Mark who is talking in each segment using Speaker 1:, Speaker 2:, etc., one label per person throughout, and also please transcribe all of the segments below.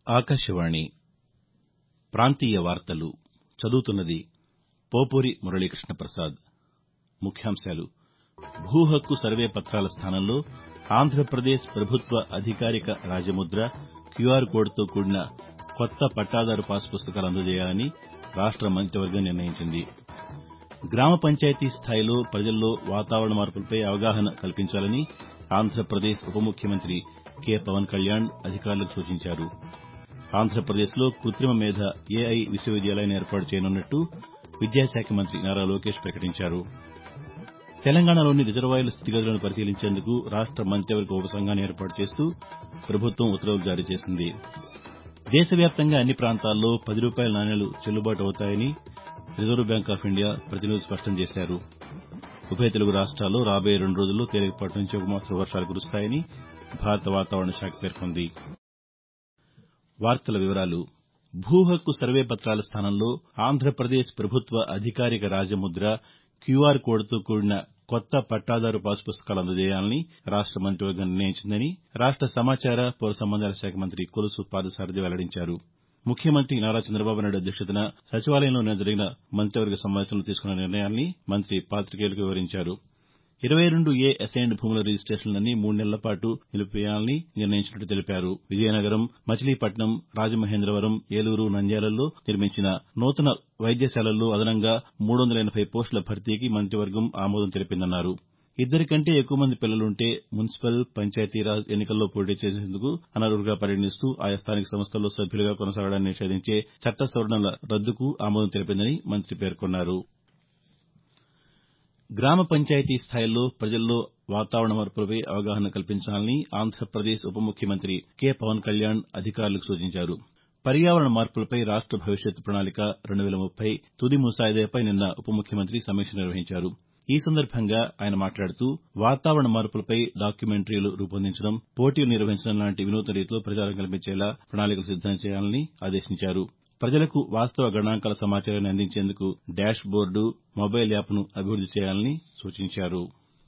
Speaker 1: ఆకాశవాణి ప్రాంతీయ వార్తలు చదువుతున్నది పోపూరి మురళీకృష్ణ ప్రసాద్ ముఖ్యాంశాలు భూ హక్కు సర్వే పత్రాల స్థానంలో ఆంధ్రప్రదేశ్ ప్రభుత్వ అధికారిక రాజముద్ర క్యూఆర్ కోడ్తో కూడిన కొత్త పట్టాదారు పాస్ పుస్తకాలు అందజేయాలని రాష్ట మంతివర్గం నిర్ణయించింది గ్రామ పంచాయతీ స్థాయిలో ప్రజల్లో వాతావరణ మార్పులపై అవగాహన కల్పించాలని ఆంధ్రప్రదేశ్ ఉప ముఖ్యమంత్రి కె పవన్ కళ్యాణ్ అధికారులకు సూచించారు ఆంధ్రప్రదేశ్లో కృతిమ మేధ ఏఐ విశ్వవిద్యాలయాన్ని ఏర్పాటు చేయనున్నట్టు విద్యాశాఖ మంత్రి నారా లోకేష్ ప్రకటించారు తెలంగాణలోని రిజర్వాయర్ల స్థితిగతులను పరిశీలించేందుకు రాష్ట మంతివర్గ ఉపసంఘాన్ని ఏర్పాటు చేస్తూ ప్రభుత్వం ఉత్తర్వులు జారీ చేసింది దేశవ్యాప్తంగా అన్ని ప్రాంతాల్లో పది రూపాయల నాణేలు చెల్లుబాటు అవుతాయని రిజర్వ్ బ్యాంక్ ఆఫ్ ఇండియా ప్రతినిధులు స్పష్టం చేశారు ఉభయ తెలుగు రాష్ట్రాల్లో రాబోయే రెండు రోజుల్లో తేలికపాటి నుంచి ఒక మోస్తరు వర్షాలు కురుస్తాయని భారత వాతావరణ శాఖ పేర్కొంది భూ హక్కు సర్వే పత్రాల స్థానంలో ఆంధ్రప్రదేశ్ ప్రభుత్వ అధికారిక రాజముద్ర క్యూఆర్ కోడ్తో కూడిన కొత్త పట్టాదారు పాస్ పుస్తకాలు అందజేయాలని రాష్ట మంతివర్గం నిర్ణయించిందని రాష్ట సమాచార పౌర సంబంధాల శాఖ మంత్రి కొలుసు పాదసారథి వెల్లడించారు ముఖ్యమంత్రి నారా చంద్రబాబు నాయుడు అధ్యక్షతన సచివాలయంలో నిన్న జరిగిన మంతివర్గ సమావేశంలో తీసుకున్న నిర్ణయాన్ని మంత్రి పాతికేయులకు వివరించారు ఇరవై రెండు ఏ అసైన్డ్ భూముల రిజిస్టేషన్లన్నీ మూడు నెలల పాటు నిలిపివేయాలని నిర్ణయించినట్టు తెలిపారు విజయనగరం మచిలీపట్నం రాజమహేంద్రవరం ఏలూరు నంద్యాలలో నిర్మించిన నూతన వైద్యశాలల్లో అదనంగా మూడు వందల ఎనబై పోస్టుల భర్తీకి మంతివర్గం ఆమోదం తెలిపిందన్నారు ఇద్దరి కంటే ఎక్కువ మంది పిల్లలుంటే మున్సిపల్ పంచాయతీరాజ్ ఎన్నికల్లో పోటీ చేసేందుకు అనర్హులుగా పరిగణిస్తూ ఆయా స్థానిక సంస్థల్లో సభ్యులుగా కొనసాగడాన్ని నిషేధించే చట్ట సవరణల రద్దుకు ఆమోదం తెలిపిందని మంత్రి పేర్కొన్నారు గ్రామ పంచాయతీ స్థాయిల్లో ప్రజల్లో వాతావరణ మార్పులపై అవగాహన కల్పించాలని ఆంధ్రప్రదేశ్ ఉప ముఖ్యమంత్రి కె పవన్ కళ్యాణ్ అధికారులకు సూచించారు పర్యావరణ మార్పులపై రాష్ట భవిష్యత్ ప్రణాళిక రెండు వేల ముప్పై తుది ముసాయిదాపై నిన్న ఉప ముఖ్యమంత్రి సమీక్ష నిర్వహించారు ఈ సందర్భంగా ఆయన మాట్లాడుతూ వాతావరణ మార్పులపై డాక్యుమెంటరీలు రూపొందించడం పోటీలు నిర్వహించడం లాంటి వినూత్న రీతిలో ప్రచారం కల్పించేలా ప్రణాళికలు సిద్దం చేయాలని ఆదేశించారు ప్రజలకు వాస్తవ గణాంకాల సమాచారాన్ని అందించేందుకు డాష్ బోర్డు మొబైల్ యాప్ను అభివృద్ది చేయాలని సూచించారు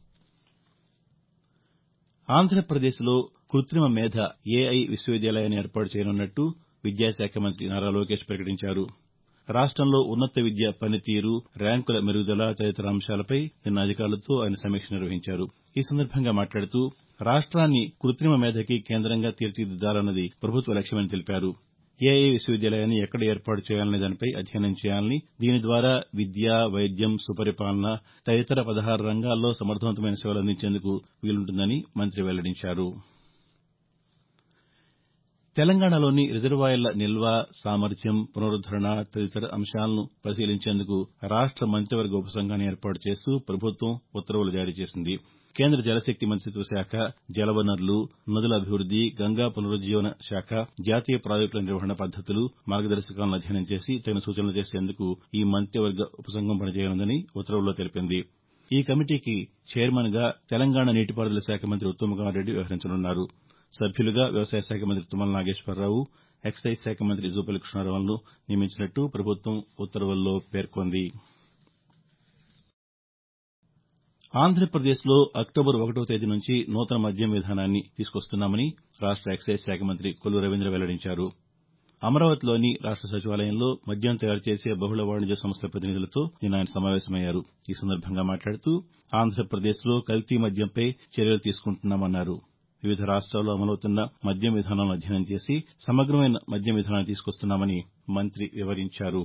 Speaker 1: ఆంధ్రప్రదేశ్లో కృతిమ మేధ ఏఐ విశ్వవిద్యాలయాన్ని ఏర్పాటు చేయనున్నట్టు విద్యాశాఖ మంత్రి నారా లోకేష్ ప్రకటించారు రాష్టంలో ఉన్నత విద్య పనితీరు ర్యాంకుల మెరుగుదల తదితర అంశాలపై నిన్న అధికారులతో ఆయన సమీక్ష నిర్వహించారు ఈ సందర్భంగా మాట్లాడుతూ రాష్ట్రాన్ని కృతిమ మేధకి కేంద్రంగా తీర్చిదిద్దాలన్నది ప్రభుత్వ లక్ష్యమని తెలిపారు ఏఐ విశ్వవిద్యాలయాన్ని ఎక్కడ ఏర్పాటు చేయాలనే దానిపై అధ్యయనం చేయాలని దీని ద్వారా విద్య వైద్యం సుపరిపాలన తదితర పదహారు రంగాల్లో సమర్దవంతమైన సేవలు అందించేందుకు వీలుంటుందని మంత్రి వెల్లడించారు తెలంగాణలోని రిజర్వాయర్ల నిల్వ సామర్థ్యం పునరుద్దరణ తదితర అంశాలను పరిశీలించేందుకు రాష్ట మంతివర్గ ఉపసంఘాన్ని ఏర్పాటు చేస్తూ ప్రభుత్వం ఉత్తర్వులు జారీ చేసింది కేంద్ర జలశక్తి మంతిత్వ శాఖ జలవనరులు నదుల అభివృద్ది గంగా పునరుజ్జీవన శాఖ జాతీయ ప్రాజెక్టుల నిర్వహణ పద్దతులు మార్గదర్శకాలను అధ్యయనం చేసి తగిన సూచనలు చేసేందుకు ఈ మంతివర్గ ఉపసంఘం పనిచేయనుందని ఉత్తర్వుల్లో తెలిపింది ఈ కమిటీకి చైర్మన్గా తెలంగాణ నీటిపారుదల శాఖ మంత్రి ఉత్తమ్ కుమార్ రెడ్డి వ్యవహరించనున్నారు సభ్యులుగా వ్యవసాయ శాఖ మంత్రి తుమ్మల నాగేశ్వరరావు ఎక్సైజ్ శాఖ మంత్రి జూపల్లి కృష్ణారావులను నియమించినట్టు ప్రభుత్వం ఉత్తర్వుల్లో పేర్కొంది ఆంధ్రప్రదేశ్లో అక్టోబర్ ఒకటో తేదీ నుంచి నూతన మద్యం విధానాన్ని తీసుకొస్తున్నామని రాష్ట ఎక్సైజ్ శాఖ మంత్రి కొల్లు రవీంద్ర వెల్లడించారు అమరావతిలోని రాష్ట సచివాలయంలో మద్యం తయారు చేసే బహుళ వాణిజ్య సంస్థల ప్రతినిధులతో నిన్న ఆయన సమావేశమయ్యారు ఈ సందర్భంగా మాట్లాడుతూ ఆంధ్రప్రదేశ్లో కల్తీ మద్యంపై చర్యలు తీసుకుంటున్నామన్నారు వివిధ రాష్ట్రాల్లో అమలవుతున్న మద్యం విధానాలను అధ్యయనం చేసి సమగ్రమైన మద్యం విధానాన్ని తీసుకొస్తున్నామని మంత్రి వివరించారు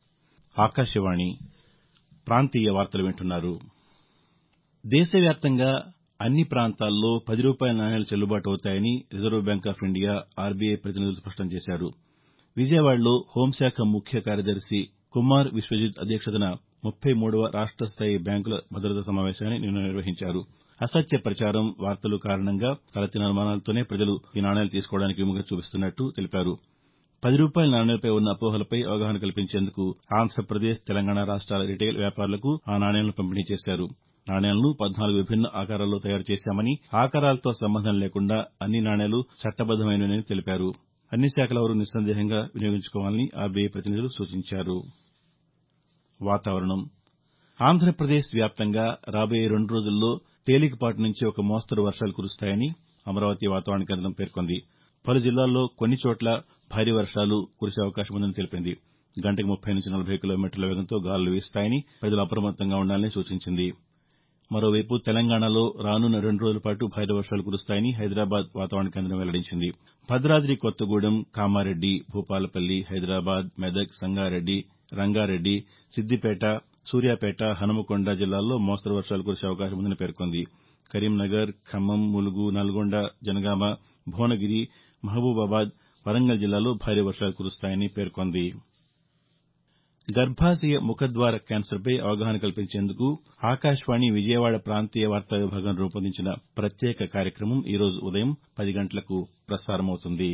Speaker 1: దేశవ్యాప్తంగా అన్ని ప్రాంతాల్లో పది రూపాయల నాణేలు చెల్లుబాటు అవుతాయని Reserve Bank of India RBI ప్రతినిధులు స్పష్టం చేశారు విజయవాడలో హోంశాఖ ముఖ్య కార్యదర్శి కుమార్ విశ్వజిత్ అధ్యక్షతన ముప్పై మూడవ రాష్ట స్థాయి బ్యాంకుల భద్రతా సమావేశాన్ని నిన్న నిర్వహించారు అసత్య ప్రచారం వార్తలు కారణంగా తలెత్తిన అనుమానాలతోనే ప్రజలు ఈ నాణేలు తీసుకోవడానికి విముఖత చూపిస్తున్నట్టు తెలిపారు పది రూపాయల నాణేలపై ఉన్న అపోహలపై అవగాహన కల్పించేందుకు ఆంధ్రప్రదేశ్ తెలంగాణ రాష్ట్రాల రిటైల్ వ్యాపారులకు ఆ నాణేలను పంపిణీ చేశారు నాణేలను పద్నాలుగు విభిన్న ఆకారాల్లో తయారు చేశామని ఆకారాలతో సంబంధం లేకుండా అన్ని నాణేలు చట్టబద్దమైనవని తెలిపారు అన్ని శాఖల వారు నిస్సందేహంగా వినియోగించుకోవాలని ఆర్బీఐ ప్రతినిధులు సూచించారు వాతావరణం ఆంధ్రప్రదేశ్ వ్యాప్తంగా రాబోయే రెండు రోజుల్లో తేలికపాటి నుంచి ఒక మోస్తరు వర్షాలు కురుస్తాయని అమరావతి వాతావరణ కేంద్రం పేర్కొంది పలు జిల్లాల్లో కొన్ని చోట్ల భారీ వర్షాలు కురిసే అవకాశం ఉందని తెలిపింది గంటకు ముప్పై నుంచి నలభై కిలోమీటర్ల వేగంతో గాలులు వీస్తాయని ప్రజలు అప్రమత్తంగా ఉండాలని సూచించింది మరోవైపు తెలంగాణలో రానున్న రెండు రోజుల పాటు భారీ వర్షాలు కురుస్తాయని హైదరాబాద్ వాతావరణ కేంద్రం వెల్లడించింది భద్రాద్రి కొత్తగూడెం కామారెడ్డి భూపాలపల్లి హైదరాబాద్ మెదక్ సంగారెడ్డి రంగారెడ్డి సిద్దిపేట సూర్యాపేట హనుమకొండ జిల్లాల్లో మోస్తరు వర్షాలు కురిసే అవకాశం ఉందని పేర్కొంది కరీంనగర్ ఖమ్మం ములుగు నల్గొండ జనగామ భువనగిరి మహబూబాబాద్ వరంగల్ జిల్లాల్లో భారీ వర్షాలు కురుస్తాయని పేర్కొంది గర్భాశయ ముఖద్వార క్యాన్సర్పై అవగాహన కల్పించేందుకు ఆకాశవాణి విజయవాడ ప్రాంతీయ వార్తా విభాగం రూపొందించిన ప్రత్యేక కార్యక్రమం ఈ రోజు ఉదయం పది గంటలకు ప్రసారమవుతుంది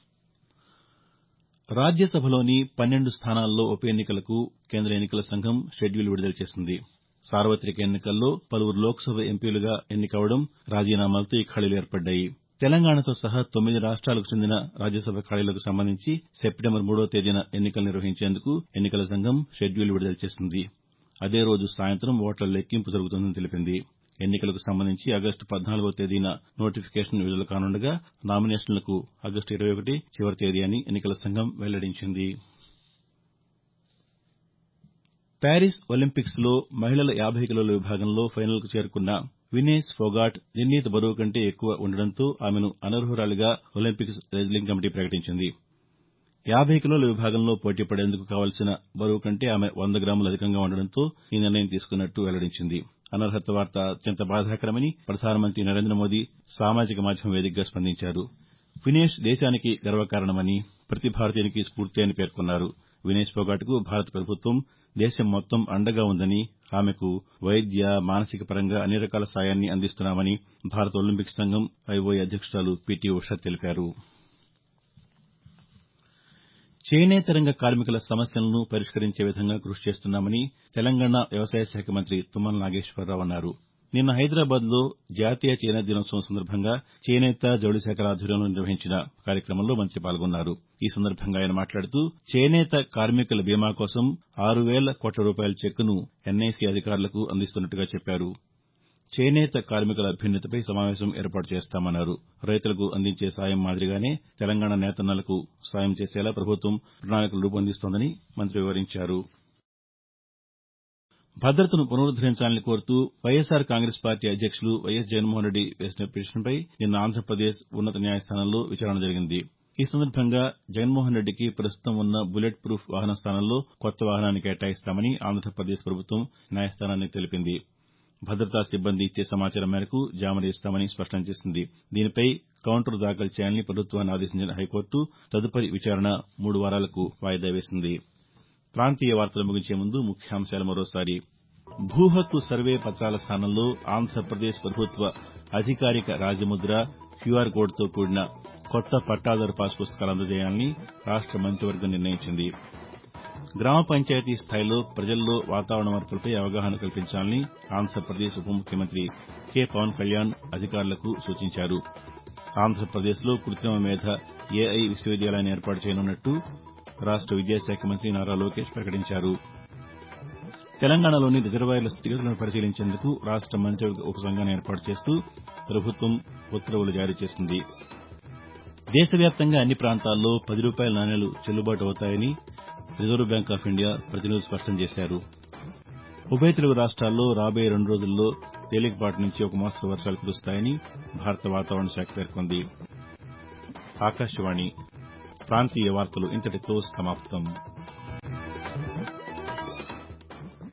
Speaker 1: రాజ్యసభలోని పన్నెండు స్థానాల్లో ఉప ఎన్నికలకు కేంద్ర ఎన్నికల సంఘం షెడ్యూల్ విడుదల చేసింది సార్వతిక ఎన్నికల్లో పలువురు లోక్సభ ఎంపీలుగా ఎన్నికవడం రాజీనామాలతో ఈ ఖాళీలు ఏర్పడ్డాయి తెలంగాణతో సహా తొమ్మిది రాష్ట్రాలకు చెందిన రాజ్యసభ ఖాళీలకు సంబంధించి సెప్టెంబర్ మూడో తేదీన ఎన్నికలు నిర్వహించేందుకు ఎన్నికల సంఘం షెడ్యూల్ విడుదల చేసింది అదే రోజు సాయంత్రం ఓట్ల లెక్కింపు జరుగుతుందని తెలిపింది ఎన్నికలకు సంబంధించి ఆగస్టు పద్నాలుగో తేదీన నోటిఫికేషన్ విడుదల కానుండగా నామినేషన్లకు ఆగస్టు ఇరవై ఒకటి చివరి తేదీ అని ఎన్నికల సంఘం వెల్లడించింది ప్యారిస్ ఒలింపిక్స్లో మహిళల యాబై కిలోల విభాగంలో ఫైనల్కు చేరుకున్న వినేష్ ఫోగాట్ నిర్ణీత బరువు కంటే ఎక్కువ ఉండడంతో ఆమెను అనర్హురాలిగా ఒలింపిక్స్ రెజ్లింగ్ కమిటీ ప్రకటించింది యాబై కిలోల విభాగంలో పోటీ పడేందుకు కావలసిన బరువు కంటే ఆమె వంద గ్రాములు అధికంగా ఉండడంతో ఈ నిర్ణయం తీసుకున్నట్టు వెల్లడించింది అనర్హత వార్త అత్యంత బాధాకరమని ప్రధానమంత్రి నరేంద్ర మోదీ సామాజిక మాధ్యమం వేదికగా స్పందించారు వినేష్ దేశానికి గర్వకారణమని ప్రతి భారతీయునికి స్ఫూర్తి అని పేర్కొన్నారు వినేష్ ఫోగాట్కు భారత ప్రభుత్వం దేశం మొత్తం అండగా ఉందని ఆమెకు వైద్య మానసిక పరంగా అన్ని రకాల సాయాన్ని అందిస్తున్నామని భారత ఒలింపిక్ సంఘం ఐఓఏ అధ్యక్షురాలు పీటీ ఉష తెలిపారు చేనేత రంగ కార్మికుల సమస్యలను పరిష్కరించే విధంగా కృషి చేస్తున్నామని తెలంగాణ వ్యవసాయ శాఖ మంత్రి తుమ్మల నాగేశ్వరరావు అన్నారు నిన్న హైదరాబాద్లో జాతీయ చేనేత దినోత్సవం సందర్భంగా చేనేత జౌళి శాఖల ఆధ్వర్యంలో నిర్వహించిన కార్యక్రమంలో మంత్రి పాల్గొన్నారు ఈ సందర్భంగా ఆయన మాట్లాడుతూ చేనేత కార్మికుల బీమా కోసం ఆరు వేల కోట్ల రూపాయల చెక్కును ఎన్ఐసీ అధికారులకు అందిస్తున్నట్టుగా చెప్పారు చేనేత కార్మికుల అభ్యున్నతిపై సమావేశం ఏర్పాటు చేస్తామన్నారు రైతులకు అందించే సాయం మాదిరిగానే తెలంగాణ నేతన్నలకు సాయం చేసేలా ప్రభుత్వం ప్రణాళికలు రూపొందిస్తోందని మంత్రి వివరించారు భద్రతను పునరుద్దరించాలని కోరుతూ వైఎస్సార్ కాంగ్రెస్ పార్టీ అధ్యక్షులు వైఎస్ జగన్మోహన్రెడ్డి వేసిన పిటిషన్పై నిన్న ఆంధ్రప్రదేశ్ ఉన్నత న్యాయస్థానంలో విచారణ జరిగింది ఈ సందర్భంగా జగన్మోహన్రెడ్డికి ప్రస్తుతం ఉన్న బుల్లెట్ ప్రూఫ్ వాహనం స్థానంలో కొత్త వాహనాన్ని కేటాయిస్తామని ఆంధ్రప్రదేశ్ ప్రభుత్వం న్యాయస్థానానికి తెలిపింది భద్రతా సిబ్బంది ఇచ్చే సమాచారం మేరకు జామరు ఇస్తామని స్పష్టం చేసింది దీనిపై కౌంటర్ దాఖలు చేయాలని ప్రభుత్వాన్ని ఆదేశించిన హైకోర్టు తదుపరి విచారణ మూడు వారాలకు వాయిదా వేసింది ప్రాంతీయ వార్తలు ముగించే ముందు ముఖ్యాంశాలు మరోసారి భూ హక్కు సర్వే పత్రాల స్థానంలో ఆంధ్రప్రదేశ్ ప్రభుత్వ అధికారిక రాజముద్ర క్యూఆర్ కోడ్తో కూడిన కొత్త పట్టాదారు పాస్ పుస్తకాలు అందజేయాలని రాష్ట మంత్రివర్గం నిర్ణయించింది గ్రామ పంచాయతీ స్థాయిలో ప్రజల్లో వాతావరణ మార్పులపై అవగాహన కల్పించాలని ఆంధ్రప్రదేశ్ ఉప ముఖ్యమంత్రి కె పవన్ కళ్యాణ్ అధికారులకు సూచించారు ఆంధ్రప్రదేశ్లో కృతిమ మేధ ఏఐ విశ్వవిద్యాలయాన్ని ఏర్పాటు చేయనున్నట్టు రాష్ట విద్యాశాఖ మంత్రి నారా లోకేష్ ప్రకటించారు తెలంగాణలోని రిజర్వాయర్ల స్థితిగతులను పరిశీలించేందుకు రాష్ట మంత్రివర్గ ఉపసంఘాన్ని ఏర్పాటు చేస్తూ ప్రభుత్వం ఉత్తర్వులు జారీ చేసింది దేశవ్యాప్తంగా అన్ని ప్రాంతాల్లో పది రూపాయల నాణేలు చెల్లుబాటు అవుతాయని రిజర్వ్ బ్యాంక్ ఆఫ్ ఇండియా ప్రతినిధులు స్పష్టం చేశారు ఉభయ తెలుగు రాష్ట్రాల్లో రాబోయే రెండు రోజుల్లో తేలికపాటి నుంచి ఒక మోస్తరు వర్షాలు కురుస్తాయని భారత వాతావరణ శాఖ పేర్కొంది ఆకాశవాణి ప్రాంతీయ వార్తలు ఇంతటితో సమాప్తం